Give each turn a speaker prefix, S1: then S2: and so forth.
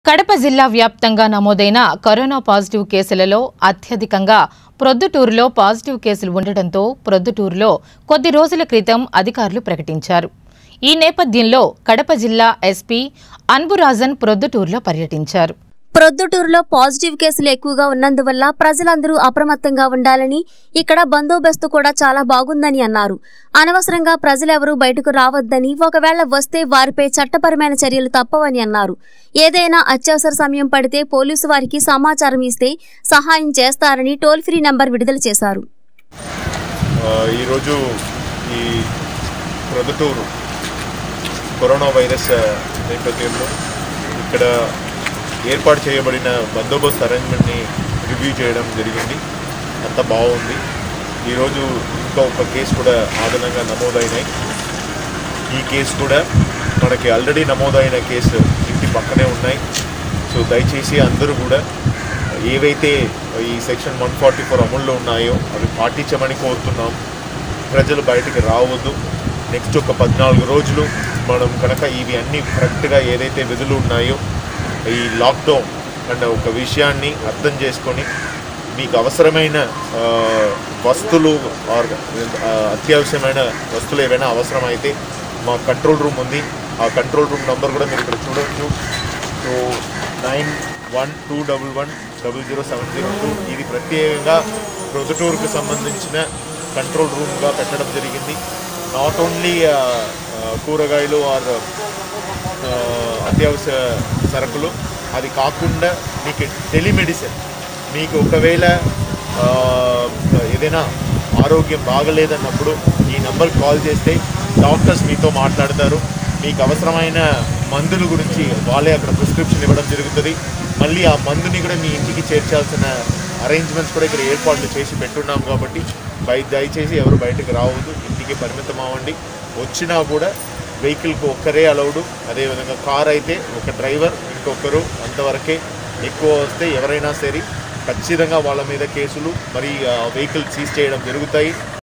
S1: కడప జిల్లా వ్యాప్తంగా నమోదైన కరోనా పాజిటివ్ కేసులలో అత్యధికంగా ప్రొద్దుటూరులో పాజిటివ్ కేసులు ఉండటంతో ప్రొద్దుటూరులో కొద్ది రోజుల క్రితం అధికారులు ప్రకటించారు ఈ నేపథ్యంలో కడప జిల్లా ఎస్పీ అన్బురాజన్ ప్రొద్దుటూరులో పర్యటించారు
S2: ప్రొద్దుటూరులో పాజిటివ్ కేసులు ఎక్కువగా ఉన్నందువల్ల ప్రజలందరూ అప్రమత్తంగా ఉండాలని ఇక్కడ బందోబస్తు కూడా చాలా బాగుందని అన్నారు అనవసరంగా ప్రజలెవరూ బయటకు రావద్దని ఒకవేళ వస్తే వారిపై చట్టపరమైన చర్యలు తప్పవని అన్నారు ఏదైనా అత్యవసర సమయం పడితే పోలీసు వారికి సమాచారం ఇస్తే సహాయం చేస్తారని టోల్ ఫ్రీ నంబర్ విడుదల చేశారు
S3: ఆ, ఈరోజు ఈ ప్రొద్దుటూరు కరోనా వైరస్ ఆ, నేపథ్యంలో ఇక్కడ ఏర్పాటు చేయబడిన బందోబస్తు అరేంజ్మెంట్ని రివ్యూ చేయడం జరిగింది అంతా బాగుంది ఈరోజు ఇంకా ఒక కేసు కూడా అదనంగా నమోదైనాయి ఈ కేసు కూడా మనకి ఆల్రెడీ నమోదైన కేసు ఇంటి పక్కనే ఉన్నాయి సో దయచేసి అందరూ కూడా ఏవైతే ఈ సెక్షన్ వన్ ఫార్టీ ఫోర్ అమల్లో ఉన్నాయో అవి పాటించమని కోరుతున్నాం ప్రజలు బయటికి రావద్దు నెక్స్ట్ ఒక పద్నాలుగు రోజులు మనం కనుక ఇవి అన్నీ కరెక్ట్గా ఏదైతే విధులు ఉన్నాయో ఈ లాక్డౌన్ అన్న ఒక విషయాన్ని అర్థం చేసుకొని మీకు అవసరమైన ఆ, వస్తువులు ఆర్ ఆ, అత్యవసరమైన వస్తువులు ఏవైనా అవసరమైతే మా కంట్రోల్ రూమ్ ఉంది ఆ కంట్రోల్ రూమ్ నంబర్ కూడా మీరు ఇక్కడ చూడవచ్చు so nine one two double one double zero seven zero two ఇది ప్రత్యేకంగా ప్రొద్దుటూరుకు సంబంధించిన కంట్రోల్ రూమ్గా పెట్టడం జరిగింది నాట్ ఓన్లీ కూరగాయలు ఆర్ ఆ, అత్యవసర సరుకులు అది కాకుండా మీకు టెలిమెడిసిన్ మీకు ఒకవేళ ఆ, ఏదైనా ఆరోగ్యం బాగలేదన్నప్పుడు ఈ నెంబర్ కాల్ చేస్తే డాక్టర్స్ మీతో మాట్లాడతారు మీకు అవసరమైన మందుల గురించి వాళ్ళే అక్కడ ప్రిస్క్రిప్షన్ ఇవ్వడం జరుగుతుంది మళ్ళీ ఆ మందుని కూడా మీ ఇంటికి చేర్చాల్సిన అరేంజ్మెంట్స్ కూడా ఇక్కడ ఏర్పాట్లు చేసి పెట్టున్నాం కాబట్టి బయ దయచేసి ఎవరు బయటకు రావద్దు ఇంటికి పరిమితం అవ్వండి వచ్చినా కూడా వెహికల్కి ఒక్కరే అలౌడు అదేవిధంగా కార్ అయితే ఒక డ్రైవర్ ఇంకొకరు అంతవరకే ఎక్కువ వస్తే ఎవరైనా సరే ఖచ్చితంగా వాళ్ళ మీద కేసులు మరి వెహికల్ సీజ్ చేయడం జరుగుతాయి